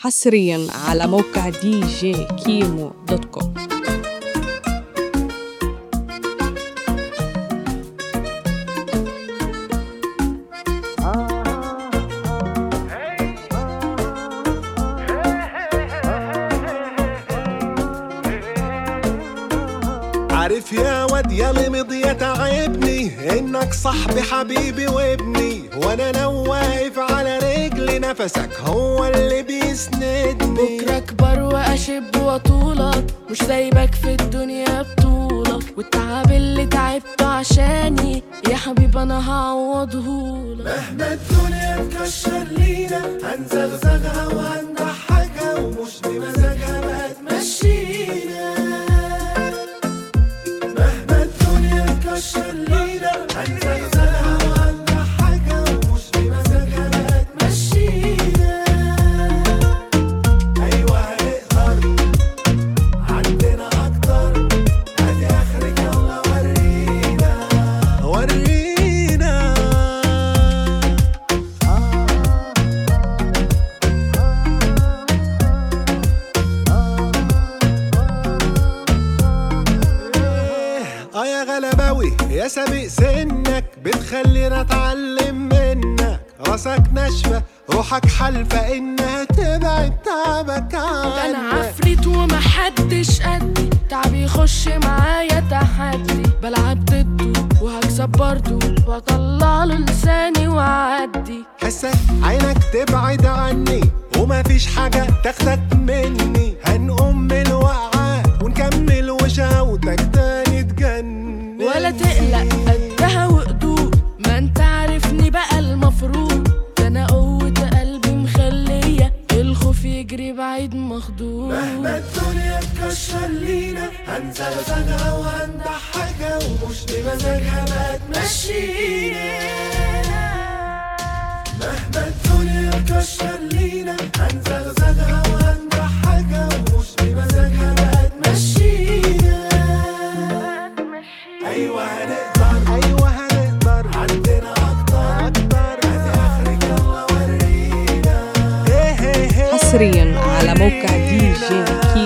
حصريا على موقع دي جي كيمو دوت كوم عارف يا واد يا مضي تعبني انك صاحبي حبيبي وابني وانا لو واقف على رجلي نفسك هو اللي بيسندني بكرة اكبر واشب واطولك مش سايبك في الدنيا بطولك والتعب اللي تعبته عشاني يا حبيب انا هعوضهولك مهما الدنيا تكشر لينا هنزغزغها وهنضحكها ومش بمزاجها بقى تمشينا مهما الدنيا تكشر لينا هنزغزغها وهنضحكها ومش بمزاجها بقى تمشينا ايوه هنقدر عندنا اكتر ادي اخرك يلا ورينا ورينا اه يا غلباوي يا سابق سنك بتخلينا اتعلم منك راسك ناشفة روحك حلفة انها تبعد تعبك ده انا عنك عفريت ومحدش قدي تعبي يخش معايا تحدي بلعب ضده وهكسب برضه واطلع له لساني واعدي حسك عينك تبعد عني ومفيش حاجة تاخدك مني هنقوم من الوقعة ونكمل وشاوتك تاني تجنن ولا تقلق قدها وقدود ما انت عارفني بقى المفروض ده انا قوة قلبي مخلية الخوف يجري بعيد مخدود مهما الدنيا تكشر لينا هنزغزغها وهنضحكها ومش بمزاجها ما تمشينا مهما الدنيا تكشر لينا هنزغزغها وهنضحكها ومش بمزاجها ما تمشينا ايوه هنقدر ايوه هنقدر عندنا اكتر اكتر هاتي اخرك يلا ورينا حصريا على موقع دي جي كيمو